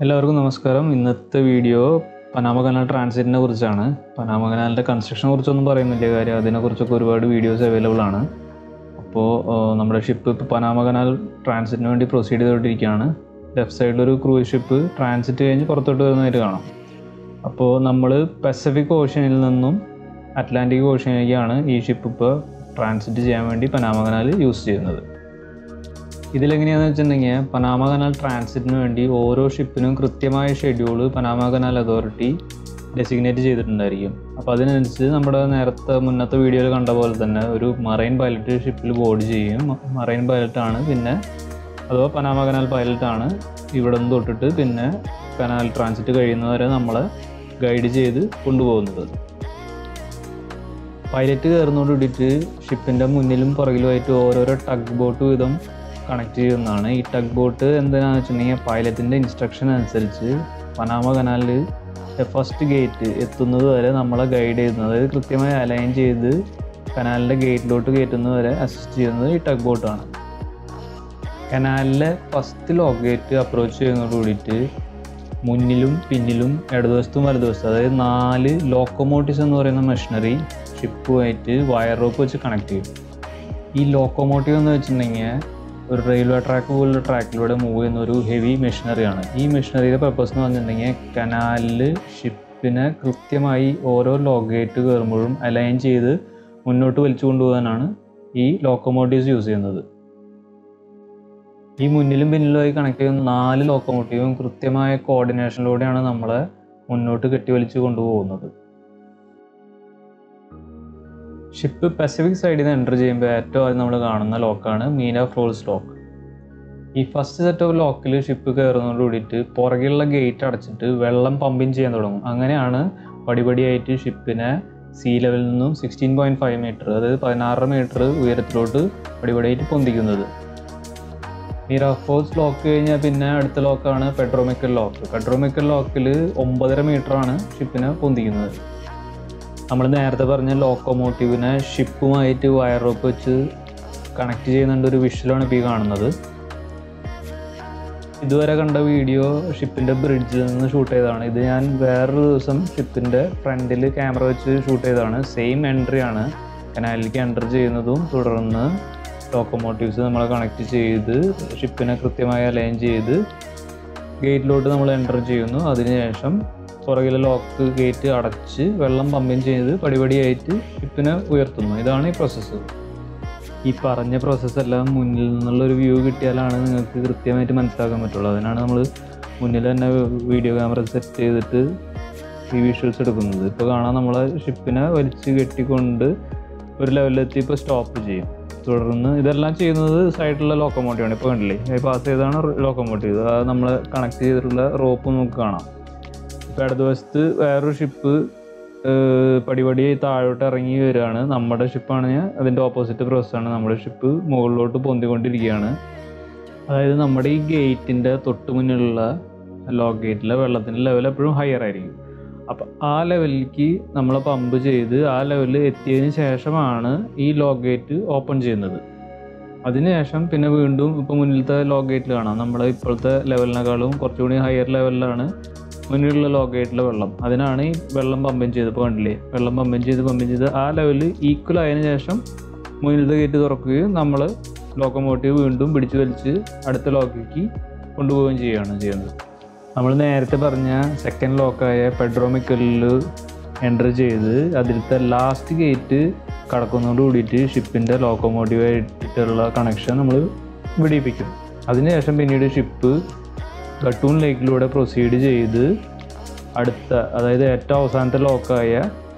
എല്ലാവർക്കും നമസ്കാരം ഇന്നത്തെ വീഡിയോ പനാമ കനാൽ ട്രാൻസിറ്റിനെ കുറിച്ചാണ് പനാമ കനാലിൻ്റെ കൺസ്ട്രക്ഷനെ കുറിച്ചൊന്നും പറയുന്നില്ല കാര്യം അതിനെക്കുറിച്ചൊക്കെ ഒരുപാട് വീഡിയോസ് അവൈലബിൾ ആണ് അപ്പോൾ നമ്മുടെ ഷിപ്പ് ഇപ്പോൾ പനാമ കനാൽ ട്രാൻസിറ്റിന് വേണ്ടി പ്രൊസീഡ് ചെയ്തുകൊണ്ടിരിക്കുകയാണ് ലെഫ്റ്റ് സൈഡിലൊരു ക്രൂസ് ഷിപ്പ് ട്രാൻസിറ്റ് കഴിഞ്ഞ് പുറത്തോട്ട് വരുന്നതായിട്ട് കാണാം അപ്പോൾ നമ്മൾ പസഫിക് ഓഷ്യനിൽ നിന്നും അറ്റ്ലാന്റിക് ഓഷ്യനിലേക്കാണ് ഈ ഷിപ്പ് ഇപ്പോൾ ട്രാൻസിറ്റ് ചെയ്യാൻ വേണ്ടി പനാമ കനാൽ യൂസ് ചെയ്യുന്നത് ഇതിലെങ്ങനെയാണെന്ന് വെച്ചിട്ടുണ്ടെങ്കിൽ പനാമ കനാൽ ട്രാൻസിറ്റിന് വേണ്ടി ഓരോ ഷിപ്പിനും കൃത്യമായ schedule Panama canal authority designate ചെയ്തിട്ടുണ്ടായിരിക്കും അപ്പോൾ അതിനനുസരിച്ച് നമ്മുടെ നേരത്തെ മുന്നത്തെ വീഡിയോയിൽ കണ്ട പോലെ തന്നെ ഒരു മറൈൻ പൈലറ്റ് ഷിപ്പിൽ ബോർഡ് ചെയ്യും മറൈൻ പൈലറ്റാണ് പിന്നെ അഥവാ പനാമ കനാൽ പൈലറ്റാണ് ഇവിടെ നിന്ന് തൊട്ടിട്ട് പിന്നെ കനാൽ ട്രാൻസിറ്റ് കഴിയുന്നവരെ നമ്മളെ ഗൈഡ് ചെയ്ത് കൊണ്ടുപോകുന്നത് പൈലറ്റ് കയറുന്നതോട് കൂടിയിട്ട് ഷിപ്പിൻ്റെ മുന്നിലും പുറകിലുമായിട്ട് ഓരോരോ ടഗ് ബോട്ട് വീതം കണക്ട് ചെയ്യുന്നതാണ് ഈ ടഗ് ബോട്ട് എന്തിനാണെന്ന് വെച്ചിട്ടുണ്ടെങ്കിൽ പൈലറ്റിൻ്റെ ഇൻസ്ട്രക്ഷൻ അനുസരിച്ച് പനാമ കനാലിൽ ഫസ്റ്റ് ഗേറ്റ് എത്തുന്നത് വരെ നമ്മളെ ഗൈഡ് ചെയ്യുന്നത് അതായത് കൃത്യമായി അലൈൻ ചെയ്ത് കനാലിൻ്റെ ഗേറ്റിലോട്ട് കയറ്റുന്നത് വരെ അസിസ്റ്റ് ചെയ്യുന്നത് ഈ ടഗ് ബോട്ടാണ് കനാലിലെ ഫസ്റ്റ് ലോക്ക് ഗേറ്റ് അപ്രോച്ച് ചെയ്യുന്നതോട് കൂടിയിട്ട് മുന്നിലും പിന്നിലും ഇടതുവശത്തും വലതുവശത്തും അതായത് നാല് ലോക്കോമോട്ടീവ്സ് എന്ന് പറയുന്ന മെഷീനറി ഷിപ്പുമായിട്ട് വയർ റോപ്പ് വെച്ച് കണക്ട് ചെയ്യും ഈ ലോക്കോമോട്ടീവ് എന്ന് വെച്ചിട്ടുണ്ടെങ്കിൽ ഒരു റെയിൽവേ ട്രാക്ക് പോലുള്ള ട്രാക്കിലൂടെ മൂവ് ചെയ്യുന്ന ഒരു ഹെവി മെഷീനറിയാണ് ഈ മെഷീനറിയുടെ പർപ്പസ് എന്ന് പറഞ്ഞിട്ടുണ്ടെങ്കിൽ കനാലിൽ ഷിപ്പിനെ കൃത്യമായി ഓരോ ലോക്ക് ഗേറ്റ് കയറുമ്പോഴും അലൈൻ ചെയ്ത് മുന്നോട്ട് വലിച്ചു കൊണ്ടുപോകാനാണ് ഈ ലോക്കോമോട്ടീവ്സ് യൂസ് ചെയ്യുന്നത് ഈ മുന്നിലും പിന്നിലുമായി കണക്ട് ചെയ്യുന്ന നാല് ലോക്കോമോട്ടീവും കൃത്യമായ കോർഡിനേഷനിലൂടെയാണ് നമ്മളെ മുന്നോട്ട് കെട്ടിവലിച്ച് കൊണ്ടുപോകുന്നത് ഷിപ്പ് പസഫിക് സൈഡിൽ നിന്ന് എൻ്റർ ചെയ്യുമ്പോൾ ഏറ്റവും ആദ്യം നമ്മൾ കാണുന്ന ലോക്കാണ് മീന ഫ്രോൾസ് ലോക്ക് ഈ ഫസ്റ്റ് സെറ്റ് ഓഫ് ലോക്കിൽ ഷിപ്പ് കയറുന്നതോട് കൂടിയിട്ട് പുറകിലുള്ള ഗേറ്റ് അടച്ചിട്ട് വെള്ളം പമ്പിങ് ചെയ്യാൻ തുടങ്ങും അങ്ങനെയാണ് പടിപടിയായിട്ട് ഷിപ്പിനെ സീ ലെവലിൽ നിന്നും സിക്സ്റ്റീൻ പോയിൻറ്റ് ഫൈവ് മീറ്റർ അതായത് പതിനാറ് മീറ്റർ ഉയരത്തിലോട്ട് പടിപടിയായിട്ട് പൊന്തിക്കുന്നത് മിറാഫോസ് ലോക്ക് കഴിഞ്ഞാൽ പിന്നെ അടുത്ത ലോക്കാണ് പെട്രോമിക്കൽ ലോക്ക് പെട്രോമിക്കൽ ലോക്കിൽ ഒമ്പതര മീറ്ററാണ് ഷിപ്പിനെ പൊന്തിക്കുന്നത് നമ്മൾ നേരത്തെ പറഞ്ഞ ലോക്കോമോട്ടീവിനെ ഷിപ്പുമായിട്ട് വയർ റോപ്പ് വെച്ച് കണക്ട് ചെയ്യുന്നുണ്ട് ഒരു വിഷ്വലാണ് ഇപ്പോൾ ഈ കാണുന്നത് ഇതുവരെ കണ്ട വീഡിയോ ഷിപ്പിൻ്റെ ബ്രിഡ്ജിൽ നിന്ന് ഷൂട്ട് ചെയ്തതാണ് ഇത് ഞാൻ വേറൊരു ദിവസം ഷിപ്പിൻ്റെ ഫ്രണ്ടിൽ ക്യാമറ വെച്ച് ഷൂട്ട് ചെയ്തതാണ് സെയിം എൻട്രി ആണ് കനാലിലേക്ക് എൻ്റർ ചെയ്യുന്നതും തുടർന്ന് ലോക്കോമോട്ടീവ്സ് നമ്മൾ കണക്ട് ചെയ്ത് ഷിപ്പിനെ കൃത്യമായി അലൈൻ ചെയ്ത് ഗേറ്റിലോട്ട് നമ്മൾ എൻ്റർ ചെയ്യുന്നു അതിനുശേഷം പുറകിലെ ലോക്ക് ഗേറ്റ് അടച്ച് വെള്ളം പമ്പിങ് ചെയ്ത് പടിപടിയായിട്ട് ഷിപ്പിനെ ഉയർത്തുന്നു ഇതാണ് ഈ പ്രോസസ്സ് ഈ പറഞ്ഞ പ്രോസസ്സെല്ലാം മുന്നിൽ നിന്നുള്ള ഒരു വ്യൂ കിട്ടിയാലാണ് നിങ്ങൾക്ക് കൃത്യമായിട്ട് മനസ്സിലാക്കാൻ പറ്റുള്ളൂ അതിനാണ് നമ്മൾ മുന്നിൽ തന്നെ വീഡിയോ ക്യാമറ സെറ്റ് ചെയ്തിട്ട് ഈ വിഷ്വൽസ് എടുക്കുന്നത് ഇപ്പോൾ കാണാൻ നമ്മളെ ഷിപ്പിനെ വലിച്ച് കെട്ടിക്കൊണ്ട് ഒരു ലെവലിലെത്തി ഇപ്പോൾ സ്റ്റോപ്പ് ചെയ്യും തുടർന്ന് ഇതെല്ലാം ചെയ്യുന്നത് സൈഡിലുള്ള ലോക്കോമോട്ടീവാണ് ഇപ്പോൾ കണ്ടില്ലേ പാസ് ചെയ്താണ് ലോക്കോമോട്ടീവ് അത് നമ്മൾ കണക്ട് ചെയ്തിട്ടുള്ള റോപ്പ് നമുക്ക് കാണാം ഇപ്പോൾ ഇടതുവശത്ത് വേറൊരു ഷിപ്പ് പടിപടിയായി താഴോട്ട് ഇറങ്ങി വരികയാണ് നമ്മുടെ ഷിപ്പാണ് അതിൻ്റെ ഓപ്പോസിറ്റ് പ്രോസസ്സാണ് നമ്മുടെ ഷിപ്പ് മുകളിലോട്ട് പൊന്തിക്കൊണ്ടിരിക്കുകയാണ് അതായത് നമ്മുടെ ഈ ഗേറ്റിൻ്റെ തൊട്ട് മുന്നിലുള്ള ലോക്ക് ഗേറ്റിലെ വെള്ളത്തിൻ്റെ ലെവൽ എപ്പോഴും ഹയർ ആയിരിക്കും അപ്പം ആ ലെവലിലേക്ക് നമ്മൾ പമ്പ് ചെയ്ത് ആ ലെവലിൽ എത്തിയതിന് ശേഷമാണ് ഈ ലോക്ക് ഗേറ്റ് ഓപ്പൺ ചെയ്യുന്നത് അതിനുശേഷം പിന്നെ വീണ്ടും ഇപ്പോൾ മുന്നിലത്തെ ലോക്ക് ഗേറ്റിൽ കാണാം നമ്മുടെ ഇപ്പോഴത്തെ ലെവലിനേക്കാളും കുറച്ചുകൂടി ഹയർ ലെവലിലാണ് മുന്നിലുള്ള ലോക്ക് ഗേറ്റിലെ വെള്ളം അതിനാണ് ഈ വെള്ളം പമ്പിങ് ചെയ്ത് ഇപ്പോൾ കണ്ടില്ലേ വെള്ളം പമ്പിങ് ചെയ്ത് പമ്പിങ് ചെയ്ത് ആ ലെവലിൽ ഈക്വൽ ആയതിനു ശേഷം മുന്നിലത്തെ ഗേറ്റ് തുറക്കുകയും നമ്മൾ ലോക്കോമോട്ടീവ് വീണ്ടും പിടിച്ചു വലിച്ച് അടുത്ത ലോക്കിലേക്ക് കൊണ്ടുപോവുകയും ചെയ്യുകയാണ് ചെയ്യുന്നത് നമ്മൾ നേരത്തെ പറഞ്ഞ സെക്കൻഡ് ലോക്കായ പെഡ്രോമിക്കലിൽ എൻ്റർ ചെയ്ത് അതിലത്തെ ലാസ്റ്റ് ഗേറ്റ് കടക്കുന്നതോട് കൂടിയിട്ട് ഷിപ്പിൻ്റെ ലോക്കോമോട്ടീവായിട്ടുള്ള കണക്ഷൻ നമ്മൾ വിടിയിപ്പിക്കും അതിനുശേഷം പിന്നീട് ഷിപ്പ് ഗട്ടൂൺ ലേക്കിലൂടെ പ്രൊസീഡ് ചെയ്ത് അടുത്ത അതായത് ഏറ്റവും അവസാനത്തെ ലോക്കായ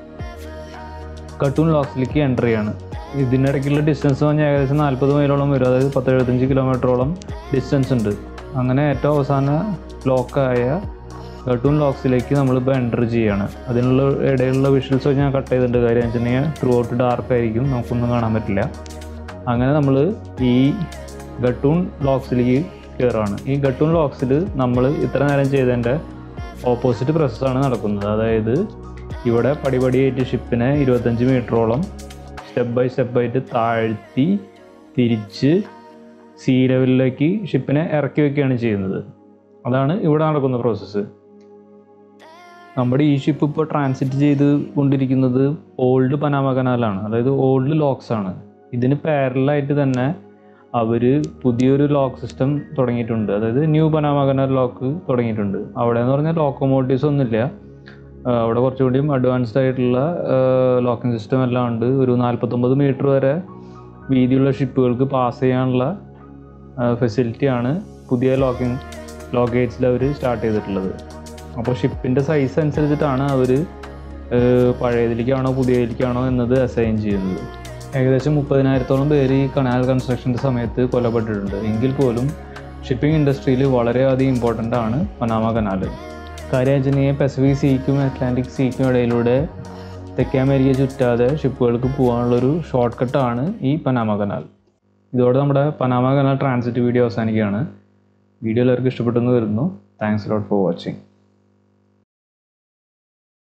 ഗട്ടൂൺ ലോക്സിലേക്ക് എൻ്റർ ചെയ്യാണ് ഇതിനിടയ്ക്കുള്ള ഡിസ്റ്റൻസ് പറഞ്ഞാൽ ഏകദേശം നാൽപ്പത് മൈലോളം വരും അതായത് പത്ത് എഴുപത്തഞ്ച് കിലോമീറ്ററോളം ഡിസ്റ്റൻസ് ഉണ്ട് അങ്ങനെ ഏറ്റവും അവസാന ലോക്കായ ഗട്ടൂൺ ലോക്സിലേക്ക് നമ്മളിപ്പോൾ എൻ്റർ ചെയ്യാണ് അതിനുള്ള ഇടയിലുള്ള വിഷ്വൽസ് ഞാൻ കട്ട് ചെയ്തിട്ടുണ്ട് കാര്യം വെച്ചിട്ടുണ്ടെങ്കിൽ ത്രൂ ഔട്ട് ഡാർക്ക് ആയിരിക്കും നമുക്കൊന്നും കാണാൻ പറ്റില്ല അങ്ങനെ നമ്മൾ ഈ ഗട്ടൂൺ ലോക്സിലേക്ക് കയറുകയാണ് ഈ ഗട്ടൂൺ ലോക്സിൽ നമ്മൾ ഇത്ര നേരം ചെയ്തതിൻ്റെ ഓപ്പോസിറ്റ് പ്രോസസ്സാണ് നടക്കുന്നത് അതായത് ഇവിടെ പടിപടിയായിട്ട് ഷിപ്പിനെ ഇരുപത്തഞ്ച് മീറ്ററോളം സ്റ്റെപ്പ് ബൈ സ്റ്റെപ്പായിട്ട് താഴ്ത്തി തിരിച്ച് സീ ലെവലിലേക്ക് ഷിപ്പിനെ ഇറക്കി വെക്കുകയാണ് ചെയ്യുന്നത് അതാണ് ഇവിടെ നടക്കുന്ന പ്രോസസ്സ് നമ്മുടെ ഈ ഷിപ്പ് ഇപ്പോൾ ട്രാൻസിറ്റ് ചെയ്ത് കൊണ്ടിരിക്കുന്നത് ഓൾഡ് പനാമ കനാലാണ് അതായത് ഓൾഡ് ലോക്സ് ആണ് ഇതിന് പാരലായിട്ട് തന്നെ അവർ പുതിയൊരു ലോക്ക് സിസ്റ്റം തുടങ്ങിയിട്ടുണ്ട് അതായത് ന്യൂ പനാമ കനാൽ ലോക്ക് തുടങ്ങിയിട്ടുണ്ട് അവിടെ എന്ന് പറഞ്ഞാൽ ലോക്കോമോട്ടീവ്സ് ഒന്നുമില്ല ആ, അവിടെ കുറച്ചുകൂടിയും അഡ്വാൻസ്ഡ് ആയിട്ടുള്ള ലോക്കിംഗ് സിസ്റ്റം എല്ലാം ഉണ്ട് ഒരു നാൽപ്പത്തൊമ്പത് മീറ്റർ വരെ വീതിയുള്ള ഷിപ്പുകൾക്ക് പാസ് ചെയ്യാനുള്ള ഫെസിലിറ്റിയാണ് പുതിയ ലോക്കിംഗ് ലോക്കേജിൽ അവർ സ്റ്റാർട്ട് ചെയ്തിട്ടുള്ളത് അപ്പോൾ ഷിപ്പിൻ്റെ സൈസ് അനുസരിച്ചിട്ടാണ് അവർ പഴയതിലേക്കാണോ പുതിയതിലേക്കാണോ എന്നത് അസൈൻ ചെയ്യുന്നത് ഏകദേശം മുപ്പതിനായിരത്തോളം പേര് ഈ കനാൽ കൺസ്ട്രക്ഷൻ്റെ സമയത്ത് കൊല്ലപ്പെട്ടിട്ടുണ്ട് എങ്കിൽ പോലും ഷിപ്പിംഗ് ഇൻഡസ്ട്രിയിൽ വളരെയധികം ഇമ്പോർട്ടൻ്റ് ആണ് പനാമ കനാൽ കാര്യം വെച്ചാൽ പസഫിക് സീക്കും അറ്റ്ലാന്റിക് സീക്കും ഇടയിലൂടെ തെക്കേ അമേരിക്ക ചുറ്റാതെ ഷിപ്പുകൾക്ക് പോകാനുള്ളൊരു ഷോർട്ട് കട്ടാണ് ഈ പനാമ കനാൽ ഇതോടെ നമ്മുടെ പനാമ കനാൽ ട്രാൻസിറ്റ് വീഡിയോ അവസാനിക്കുകയാണ് വീഡിയോ എല്ലാവർക്കും ഇഷ്ടപ്പെട്ടെന്ന് വരുന്നു താങ്ക്സ് ലോട്ട് ഫോർ വാച്ചിങ്